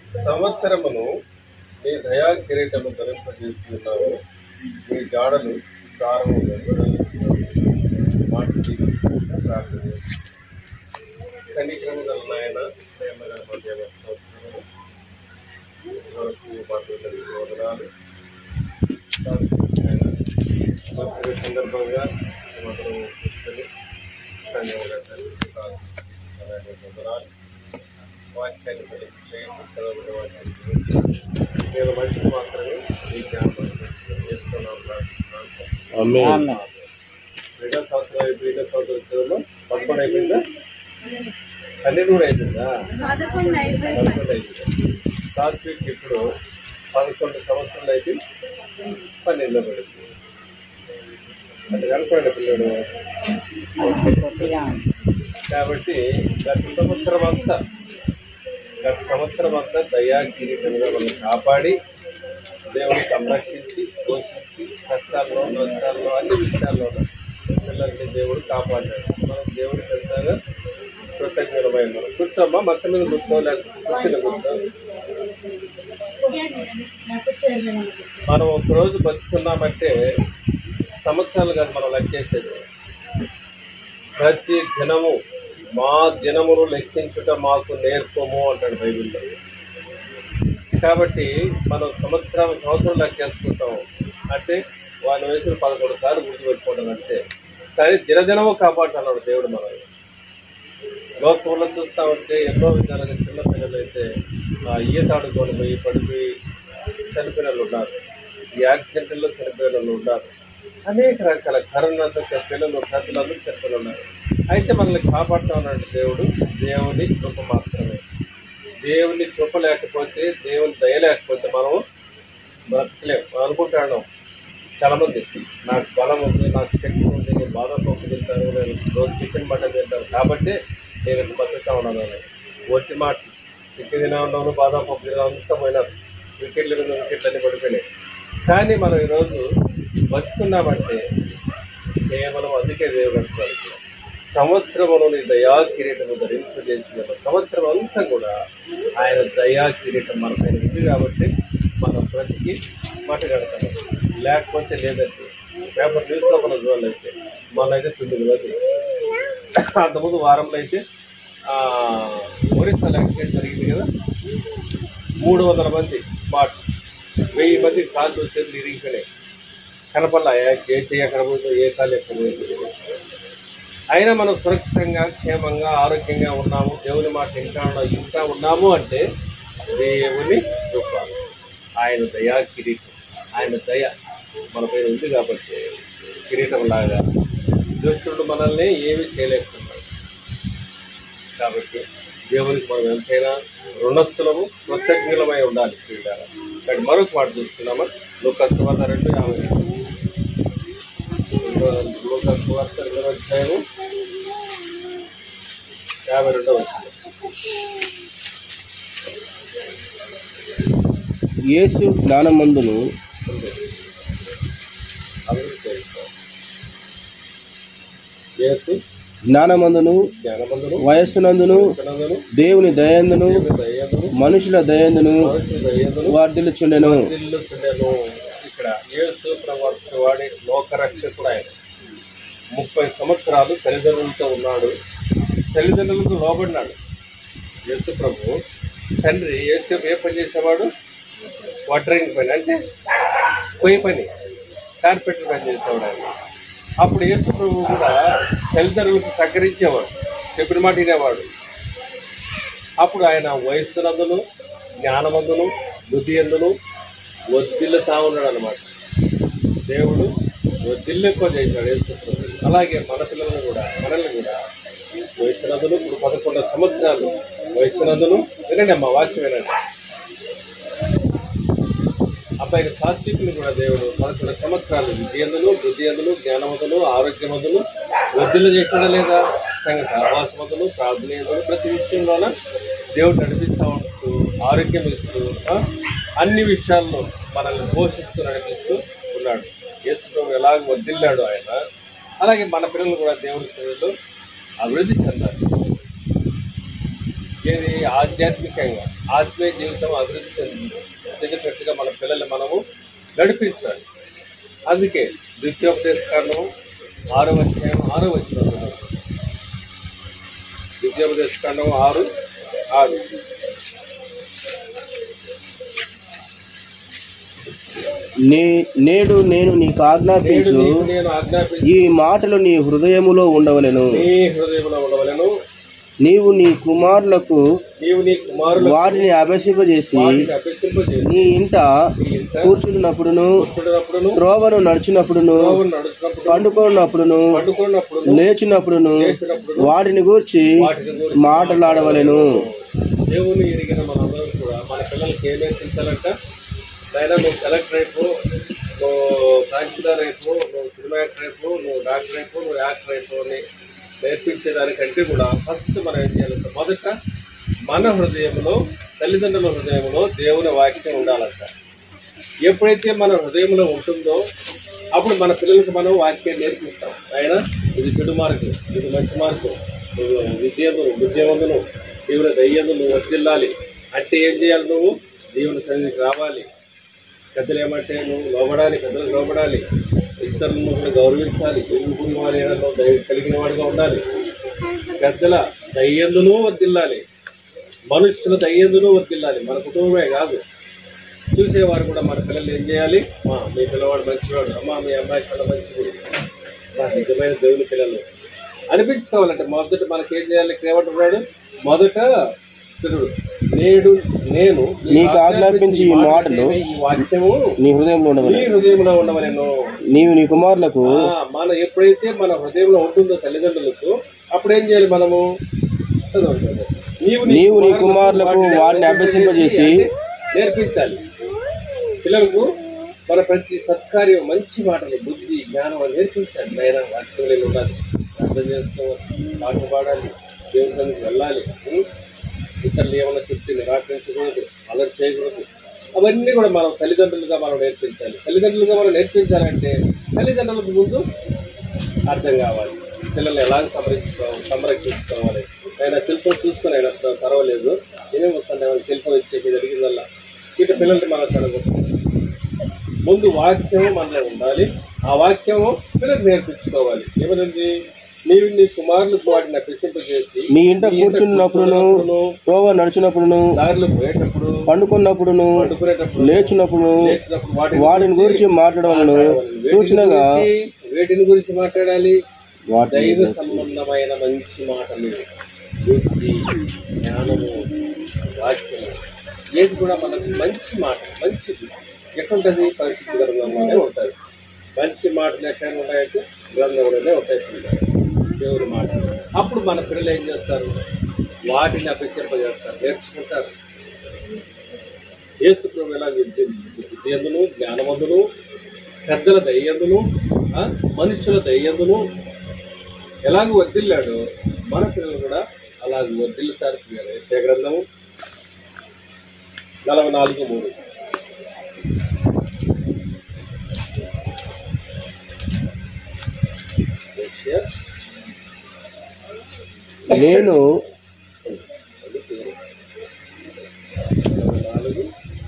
సంవత్సరమును నీ దయా కిరీటము ధరింపజేస్తున్నావు నీ జాడలు సారము మాట ప్రార్థన కనిక్రమ గల నాయన ప్రేమ గల మా దేవ స్తోత్రములు. వరకు మాకు కలిగిన వందనాలు. బర్త్డే సందర్భంగా మాత్రం కూర్చొని సంఘంగా కలిసి అలాగే వందనాలు. వాక్యాన్ని కలిసి చేయండి చదవబడిన వాక్యాన్ని చేయండి. నేను మనిషిని మాత్రమే ఈ జ్ఞాపకం చేస్తున్నాను ప్రార్థిస్తున్నాను. రెండో సంవత్సరం అయిపోయి రెండో సంవత్సరం చదువులో పదకొండు అయిపోయిందా పన్నెండు కూడా అయిపోయిందా పదకొండు అయిపోయింది పదకొండు అయిపోయింది సాత్విక్ ఇప్పుడు పదకొండు సంవత్సరాలు అయితే పన్నెండులో పడింది అంటే కనుకోండి పిల్లడు కాబట్టి గత సంవత్సరం అంతా గత సంవత్సరం అంతా దయా కిరీటంగా మనం కాపాడి దేవుని సంరక్షించి పోషించి కష్టాల్లో నష్టాల్లో అన్ని విషయాల్లో పిల్లల్ని దేవుడు కాపాడాడు మనం దేవుడు పెద్దగా కృతజ్ఞతమై మనం కూర్చోమ్మా మంచం మీద కూర్చోలేక కూర్చుని కూర్చో నాకు చైర్మన్ మనం ఒక రోజు బతుకున్నామంటే సంవత్సరాలు కాదు మనం లెక్కేసేది ప్రతి దినము మా దినమును లెక్కించుట మాకు నేర్పము అంటాడు బైబిల్లో కాబట్టి మనం సంవత్సరం సంవత్సరం లెక్కేసుకుంటాం అంటే వాని వయసులో పదకొండు సార్లు గుర్తుపెట్టుకోవడం అంతే కానీ దినదినము కాపాడుతున్నాడు దేవుడు మనల్ని లోకంలో చూస్తా ఉంటే ఎన్నో విధాలుగా చిన్న పిల్లలు అయితే ఆ ఈత ఆడుకొని పోయి పడిపోయి చనిపోయిన వాళ్ళు ఉన్నారు ఈ యాక్సిడెంట్లో చనిపోయిన వాళ్ళు ఉన్నారు అనేక రకాల కరోనాతో పిల్లలు పెద్దలందరూ చనిపోయిన ఉన్నారు అయితే మనల్ని కాపాడుతా ఉన్నాడు దేవుడు దేవుని కృప మాత్రమే దేవుని కృప లేకపోతే దేవుని దయ లేకపోతే మనం బ్రతకలేం మనం అనుకుంటాను చాలా మంది నాకు బలం ఉంది నాకు శక్తి ఉంది నేను బాదం పప్పు తింటాను నేను రోజు చికెన్ మటన్ తింటాను కాబట్టి నేను ఇంత బతుకుతా ఉన్నాను అని ఒట్టి మాట చికెన్ తినా ఉన్నాను బాదం పప్పు తినా అంతా పోయినారు వికెట్లు మీద వికెట్లు అన్ని పడిపోయినాయి కానీ మనం ఈరోజు బతుకున్నామంటే కేవలం అందుకే దేవుడు అంటున్నాడు ఇక్కడ. సంవత్సరమును నీ దయా కిరీటము ధరింపజేసిన సంవత్సరం అంతా కూడా ఆయన దయా కిరీటం మన పైన ఉంది కాబట్టి మనం బ్రతికి మాటగడతాం లేకపోతే లేదంటే పేపర్ న్యూస్లో మనం చూడాలైతే మన అయితే తొమ్మిది రోజులు అంతకుముందు వారంలో అయితే ఆ, ఒరిస్సాలో యాక్సిడెంట్ జరిగింది కదా మూడు వందల మంది స్పాట్ వెయ్యి మంది కాళ్ళు చేతులు ఇరిగిపోయినాయి కనపల్లా ఏ- ఏ చెయ్యి ఎక్కడ పోయిందో ఏ కాలు ఎక్కడ పోయిందో అయినా మనం సురక్షితంగా క్షేమంగా ఆరోగ్యంగా ఉన్నాము దేవుని మాట ఇంకా ఉన్నా ఇంకా ఉన్నాము అంటే దేవుని కృప ఆయన దయా కిరీటం ఆయన దయ మన పైన ఉంది కాబట్టి కిరీటం లాగా దుష్టుడు మనల్ని ఏమీ చేయలేకపోతున్నాడు కాబట్టి దేవునికి మనం ఎంతైనా రుణస్థులము కృతజ్ఞులమై ఉండాలి క్రీడ కానీ మరొక మాట చూస్తున్నామా లోకస్వార్త రెండు యాభై లోకస్వార్త రెండవ అధ్యాయము యాభై రెండవ వచ్చింది యేసు జ్ఞానమందును యేసు జ్ఞానమందును జ్ఞానమందును వయస్సునందును జ్ఞానమందును దేవుని దయందును దేవుని దయందును మనుషుల దయందును మనుషుల దయందును వర్ధిల్లుచుండెను వర్ధిల్లుచుండెను. ఇక్కడ యేసు ప్రవర్త వాడి లోకరక్షకుడు ఆయన ముప్పై సంవత్సరాలు తల్లిదండ్రులతో ఉన్నాడు తల్లిదండ్రులకు లోబడినాడు యేసు ప్రభు తండ్రి యేసు ఏ పని చేసేవాడు వడ్రింగ్ పని అంటే కొయ్యి పని కార్పెంటర్ పని చేసేవాడు ఆయన అప్పుడు యేసు ప్రభు కూడా తల్లిదండ్రులకు సహకరించేవాడు చెప్పిన మాట వినేవాడు అప్పుడు ఆయన వయస్సునందును జ్ఞానమందును బుద్ధి ఎందును వద్దిల్లుతా ఉన్నాడు అనమాట దేవుడు వద్దిల్లు ఎక్కువ చేశాడు యేసుప్రభు అలాగే మన పిల్లలను కూడా మనల్ని కూడా వయస్సునందును ఇప్పుడు పదకొండు సంవత్సరాలు వయస్సునందును వినండి అమ్మా వాక్యం వినండి అబ్బాయికి సాత్వికుని కూడా దేవుడు పదకొండు సంవత్సరాలు విద్యందులు బుద్ధియందులు జ్ఞానవంతులు ఆరోగ్యవంతులు వృద్ధులు చేయకుండా లేదా సంఘ సహవాసవంతులు ప్రార్థనీయులు ప్రతి విషయంలోన దేవుడు నడిపిస్తూ ఉంటూ ఆరోగ్యం ఇస్తూ ఆ, అన్ని విషయాల్లో మనల్ని పోషిస్తూ నడిపిస్తూ ఉన్నాడు యేసు ప్రభు ఎలాగ వదిల్లాడు ఆయన అలాగే మన పిల్లలు కూడా దేవుడి పిల్లలు అభివృద్ధి చెందాలి ఏది ఆధ్యాత్మికంగా ఆత్మీయ జీవితం అభివృద్ధి చెంది చెందినట్టుగా మన పిల్లల్ని మనము నడిపించాలి అందుకే ద్వితీయోపదేశ కారణం ఆరో అధ్యాయం ఆరో వచ్చిన ద్వితీయోపదేశ కాండం ఆరు ఆరు నీ నేడు నేను నీకు నేడు ఆజ్ఞాపించు నీకు నేను ఆజ్ఞాపించి ఈ మాటలు నీ హృదయములో ఉండవలెను నీ హృదయంలో ఉండవలను నీవు నీ కుమారులకు నీవు నీ కుమారులు వాటిని అభ్యసింపజేసి వాటిని అభ్యసింపజేసి నీ ఇంట నీ ఇంట కూర్చున్నప్పుడును కూర్చున్నప్పుడును త్రోవను నడిచినప్పుడును త్రోవను నడుచున్నప్పుడు పండుకున్నప్పుడును పండుకున్నప్పుడు లేచినప్పుడును లేచినప్పుడు వాటిని గూర్చి వాటిని గురించి మాట్లాడవలెను దేవుని ఎరిగిన మనందరం కూడా మన పిల్లలకి ఏం నేర్పించాలంట నాయన నువ్వు కలెక్టర్ అయిపో నువ్వు తహసీల్దార్ అయిపో నువ్వు సినిమా యాక్టర్ అయిపో నువ్వు డాక్టర్ అయిపో నువ్వు యాక్టర్ అయిపో అని నేర్పించేదానికంటే కూడా ఫస్ట్ మనం ఏం చేయాలంటే మొదట మన హృదయంలో తల్లిదండ్రుల హృదయంలో దేవుని వాక్యం ఉండాలంట ఎప్పుడైతే మన హృదయంలో ఉంటుందో అప్పుడు మన పిల్లలకు మనం వాక్యాన్ని నేర్పిస్తాం ఆయన ఇది చెడు మార్గం ఇది మంచి మార్గం నువ్వు విద్యను విద్యవంతును దేవుని దయ్యందు నువ్వు వర్దిల్లాలి అంటే ఏం చేయాలి నువ్వు దేవుని సన్నిధికి రావాలి పెద్దలు ఏమంటే నువ్వు లోబడాలి పెద్దలు లోబడాలి ఇతరులను కూడా గౌరవించాలి ఎదుగుకున్న వారి ఏడలో దయ కలిగిన వాడిగా ఉండాలి పెద్దల దయ్యందును వర్దిల్లాలి మనుషుల దయ్యందును వర్దిల్లాలి మన కుటుంబమే కాదు చూసేవారు కూడా మన పిల్లలు ఏం చేయాలి మా మీ పిల్లవాడు మంచివాడు అమ్మ మీ అమ్మాయి చాలా మంచిది మా నిజమైన దేవుని పిల్లలు అనిపించుకోవాలంటే మొదట మనకి ఏం చేయాలి ఇక్కడ ఏమంటున్నాడు మొదట చూడు నేడు నేను నీకు ఆజ్ఞాపించి ఈ మాటలు ఈ వాక్యము నీ హృదయంలో నీ ఉండవలెను హృదయంలో ఉండవలేను నీవు నీ కుమారులకు ఆ, మన ఎప్పుడైతే మన హృదయంలో ఉంటుందో తల్లిదండ్రులకు అప్పుడేం చేయాలి మనము చదవండి. నీవు నీవు నీ కుమారులకు వాటిని అభ్యసింపజేసి అంటే నేర్పించాలి పిల్లలకు మన ప్రతి సత్కార్యం మంచి మాటలు బుద్ధి జ్ఞానం అని నేర్పించాలి నైనా వాక్యం ఉండాలి అర్థం చేసుకోవాలి పాట పాడాలి దేవుని సన్నిధికి వెళ్ళాలి ఉం? ఇతరులు ఏమన్నా చెప్తే నిరాకరించకూడదు అలర్ట్ చేయకూడదు అవన్నీ కూడా మనం తల్లిదండ్రులుగా మనం నేర్పించాలి తల్లిదండ్రులుగా మనం నేర్పించాలంటే తల్లిదండ్రులకు ముందు అర్థం కావాలి పిల్లల్ని ఎలా సంరక్షించుకోవాలి సంరక్షించుకోవాలి ఆయన శిల్పం చూసుకొని అయినా పర్వాలేదు ఏమేమి వస్తుంది ఆయన శిల్పం ఇచ్చే మీద అడిగిందల్లా ఇక పిల్లల్ని మనం చదవకూడదు ముందు వాక్యము మనలో ఉండాలి ఆ వాక్యము పిల్లలకు నేర్పించుకోవాలి ఏమనండి నీవు నీ కుమారులకు వాటిని అభ్యసింపజేసి నీ ఇంట కూర్చున్నప్పుడును త్రోవ నడిచినప్పుడును దారిలో పోయేటప్పుడు పండుకున్నప్పుడును పడుకునేటప్పుడు పండుకున్నప్పుడు లేచినప్పుడు వాటిని వాటిని గురించి మాట్లాడవలను వేటిని సూచనగా గురించి- వేటిని గురించి మాట్లాడాలి వాటిని దైవ సంబంధమైన మంచి మాటలు బుద్ధి జ్ఞానము వాక్యము ఏది కూడా మనకు మంచి మాట మంచిది ఎక్కడుంటుంది పరిస్థితి గ్రంథంలోనే ఉంటుంది మంచి మాటలు ఎక్కడ ఉన్నాయంటే గ్రంథంలోనే ఉంటాయి పిల్లలు. దేవుని మాట అప్పుడు మన పిల్లలు ఏం చేస్తారు వాటిని అభ్యసింపజేస్తారు నేర్చుకుంటారు యేసు ప్రభు ఎలా విద్య విద్యందును జ్ఞానవంతును పెద్దల దయ్యందును ఆ, మనుషుల దయ్యందును ఎలాగ వర్దిల్లాడో మన పిల్లలు కూడా అలాగ వర్దిల్లుతారు యెషయా గ్రంథము నలభై నాలుగు మూడు యెషయా నేను నలభై నాలుగు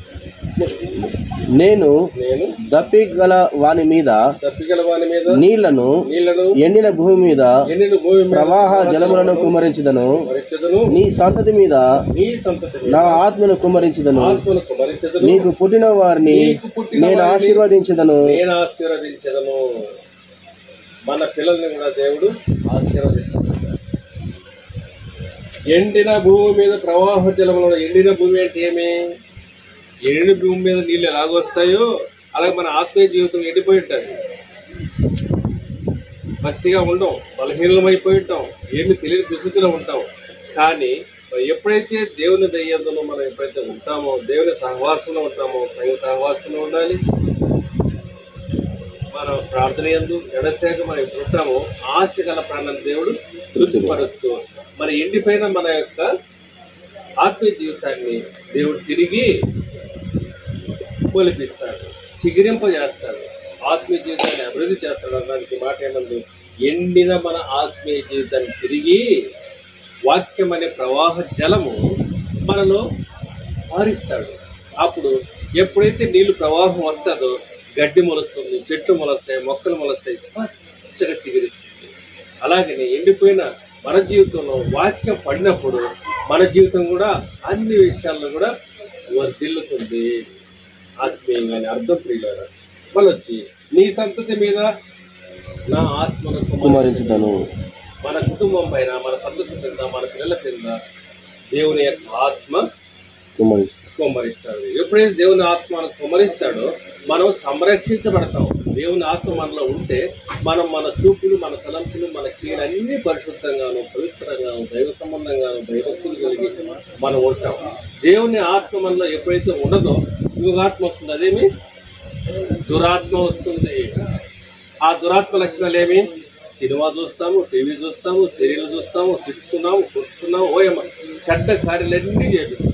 నేను నేను దప్పిగల వాని మీద తప్పిగల వాని మీద నీళ్లను నీళ్లను ఎండిన భూమి మీద ఎన్ని భూమి మీద ప్రవాహ జలములను కుమరించదను మరించదును నీ సంతతి మీద నీ సంతతి నా ఆత్మను కుమరించదను ఆత్మలకు మరించదును నీకు పుట్టిన వారిని నీకు పుట్టిన నేను వారిని ఆశీర్వదించదను నేను ఆశీర్వదించదను మన పిల్లల్ని కూడా దేవుడు ఆశీర్వదిస్తాడు ఎండిన భూమి మీద ప్రవాహ జలములు ఎండిన భూమి అంటే ఏమి ఎండిన భూమి మీద నీళ్ళు ఎలాగొస్తాయో అలాగే మన ఆత్మీయ జీవితం ఎండిపోయి ఉంటుంది భక్తిగా ఉండం బలహీనమైపోయి ఉంటాం ఏమి తెలియని దుస్థితిలో ఉంటాం కానీ మరి ఎప్పుడైతే దేవుని దయ్యందులో మనం ఎప్పుడైతే ఉంటామో దేవుని సహవాసంలో ఉంటామో సంఘ సహవాసంలో ఉండాలి మనం ప్రార్థన ఎందు ఎడతేక మనం ఎప్పుడు ఉంటామో ఆశ గల ప్రాణాన్ని దేవుడు తృప్తిపరుస్తూ మరి ఎండిపోయిన మన యొక్క ఆత్మీయ జీవితాన్ని దేవుడు తిరిగి పోలిపిస్తాడు చిగిరింపజేస్తాడు ఆత్మీయ జీవితాన్ని అభివృద్ధి చేస్తాడు అనడానికి మాట ఏమంది ఎండిన మన ఆత్మీయ జీవితాన్ని తిరిగి వాక్యం అనే ప్రవాహ జలము మనలో పారిస్తాడు అప్పుడు ఎప్పుడైతే నీళ్లు ప్రవాహం వస్తుందో గడ్డి మొలుస్తుంది చెట్లు మొలుస్తాయి మొక్కలు మొలుస్తాయి పచ్చగా చిగురిస్తుంది అలాగనే ఎండిపోయిన మన జీవితంలో వాక్యం పడినప్పుడు మన జీవితం కూడా అన్ని విషయాల్లో కూడా వర్ధిల్లుతుంది ఆత్మీయంగానే అర్థం ప్రియులారా మళ్ళీ వచ్చి నీ సంతతి మీద నా ఆత్మను కుమారించుతాను మన కుటుంబం పైన మన సంతతి కింద మన పిల్లల కింద దేవుని యొక్క ఆత్మ కుమారిస్తాను కుమ్మరిస్తాడు ఎప్పుడైతే దేవుని ఆత్మ మనకు కుమ్మరిస్తాడో మనం సంరక్షించబడతాం దేవుని ఆత్మ మనలో ఉంటే మనం మన చూపులు మన తలంపులు మన క్రియలు అన్ని పరిశుద్ధంగాను పవిత్రంగాను దైవ సంబంధంగాను దైవత్తులు కలిగి మనం ఉంటాం దేవుని ఆత్మ మనలో ఎప్పుడైతే ఉండదో ఇంకొక ఆత్మ వస్తుంది అదేమి దురాత్మ వస్తుంది ఆ దురాత్మ లక్షణాలు ఏమి సినిమా చూస్తాము టీవీ చూస్తాము సీరియల్ చూస్తాము తిట్టుకున్నాము కొట్టుకున్నాము ఓయమ్మ చెడ్డ కార్యాలన్నీ చేపిస్తాము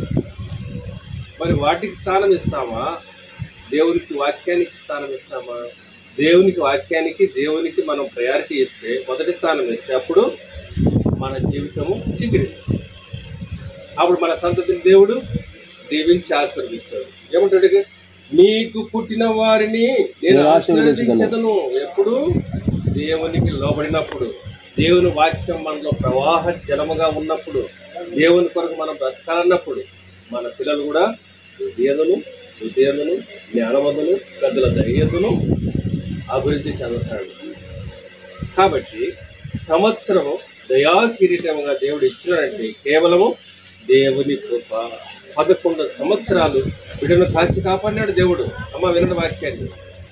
మరి వాటికి స్థానం ఇస్తామా దేవునికి వాక్యానికి స్థానం ఇస్తామా దేవునికి వాక్యానికి దేవునికి మనం ప్రయారిటీ ఇస్తే మొదటి స్థానం ఇస్తే అప్పుడు మన జీవితము చిగురిస్తుంది అప్పుడు మన సంతతిని దేవుడు దీవించి ఆశీర్వదిస్తాడు ఏమంటాడు ఇక? మీకు పుట్టిన వారిని నేను నేను ఆశీర్వదించగలను. ఆశీర్వదించదను ఎప్పుడు దేవునికి లోబడినప్పుడు దేవుని వాక్యం మనలో ప్రవాహ జలముగా ఉన్నప్పుడు దేవుని కొరకు మనం బ్రతకాలన్నప్పుడు మన పిల్లలు కూడా విధేయతను విధేయతను జ్ఞానవంతులు పెద్దల ధైర్యతను అభివృద్ధి చెందుతాడు కాబట్టి సంవత్సరము దయా కిరీటముగా దేవుడు ఇచ్చినాడంటే కేవలము దేవుని కృప పదకొండు సంవత్సరాలు బిడ్డను కాచి కాపాడినాడు దేవుడు అమ్మ వినని వాక్యాన్ని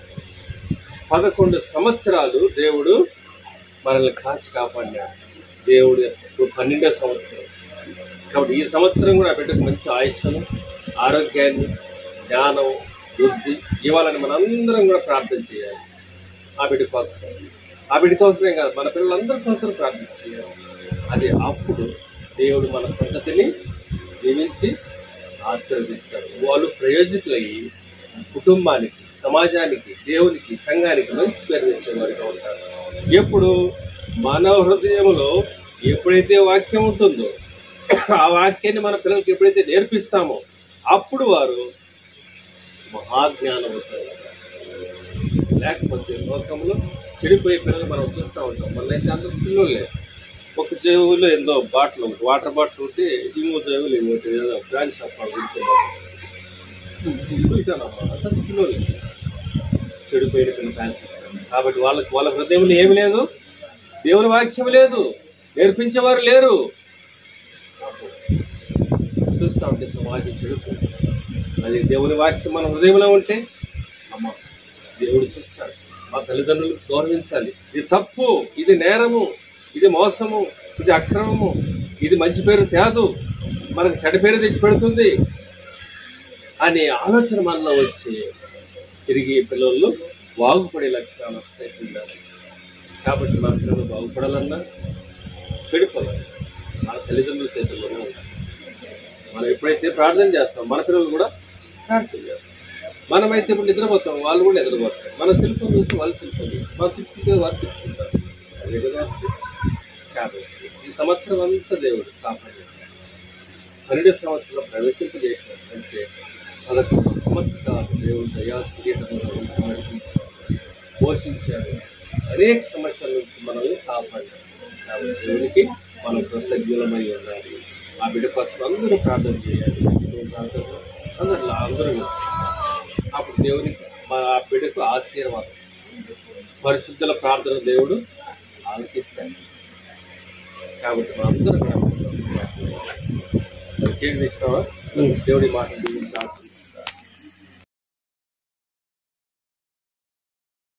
పదకొండు సంవత్సరాలు దేవుడు మనల్ని కాచి కాపాడినాడు దేవుడు ఇప్పుడు పన్నెండో సంవత్సరం కాబట్టి ఈ సంవత్సరం కూడా ఆ బిడ్డకు మంచి ఆయుష్ను ఆరోగ్యాన్ని జ్ఞానం బుద్ధి ఇవ్వాలని మనందరం కూడా ప్రార్థన చేయాలి ఆ బిడ్డ కోసం ఆ బిడ్డ కోసమే కాదు మన పిల్లలందరి కోసం ప్రార్థన చేయాలి అది అప్పుడు దేవుడు మన సంతతిని దీవించి ఆశీర్వదిస్తాడు వాళ్ళు ప్రయోజకులయ్యి కుటుంబానికి సమాజానికి దేవునికి సంఘానికి మంచి పేరు తెచ్చేవారుగా ఉంటారు ఎప్పుడు మన హృదయంలో ఎప్పుడైతే వాక్యం ఉంటుందో ఆ వాక్యాన్ని మన పిల్లలకి ఎప్పుడైతే నేర్పిస్తామో అప్పుడు వారు మహాజ్ఞానవంతులు లేకపోతే లోకంలో చెడిపోయే పిల్లలు మనం చూస్తూ ఉంటాం మళ్ళీ అయితే అందరూ పిల్లలే ఒక జేబులో ఎంతో బాటిల్ ఒకటి వాటర్ బాటిల్ ఉంటే ఇంకో జేబులు ఇంకోటి ఏదో బ్రాండ్ షాప్ చూసానమ్మా అందరు పిల్లలే చెడిపోయిన పిల్లలు ఫ్యాన్స్ కాబట్టి వాళ్ళకి వాళ్ళ హృదయంలో ఏమి లేదు దేవుని వాక్యం లేదు నేర్పించేవారు లేరు చూస్తూ ఉంటే సమాజం చెడిపోయింది అది దేవుని వాక్యం మన హృదయంలో ఉంటే అమ్మ దేవుడు చూస్తాడు మా తల్లిదండ్రులు గౌరవించాలి ఇది తప్పు ఇది నేరము ఇది మోసము ఇది అక్రమము ఇది మంచి పేరు తేదు మనకు చెడ్డ పేరు తెచ్చి పెడుతుంది అనే ఆలోచన మనలో వచ్చి తిరిగి పిల్లలు బాగుపడే లక్షణాలు వస్తాయి పిల్లలు కాబట్టి మన పిల్లలు బాగుపడాలన్నా చెడిపోవాలి మన తల్లిదండ్రుల చేతుల్లోనే ఉండాలి మనం ఎప్పుడైతే ప్రార్థన చేస్తాం మన పిల్లలు కూడా ప్రార్థన చేస్తాం మనమైతే ఇప్పుడు నిద్రపోతాం వాళ్ళు కూడా నిద్రపోతారు మన శిల్పం చూసి వాళ్ళు శిల్పం చూసి మన తిప్పుకుంటే వాళ్ళు తిప్పుకుంటారు అదే కదా వస్తుంది కాబట్టి ఈ సంవత్సరం అంతా దేవుడు కాపాడు పన్నెండు సంవత్సరం ప్రవేశింపజేసినాడు అంటే పదకొండు సంవత్సరాలు దేవుడు దయా కిరీటంలో ఉంటున్నాడు పోషించాడు అనేక సమస్యల నుంచి మనల్ని కాపాడాడు కాబట్టి దేవునికి మనం కృతజ్ఞులమై ఉండాలి ఆ బిడ్డ కోసం అందరూ ప్రార్థన చేయాలి దేవుని ప్రార్థన అందరూ అందరూ అప్పుడు దేవునికి మా ఆ బిడ్డకు ఆశీర్వాదం పరిశుద్ధుల ప్రార్థన దేవుడు ఆలకిస్తాడు కాబట్టి మా అందరూ కూడా కేక్ తీసుకోవా దేవుడి మాట దీవించి ఆశీర్వదించు.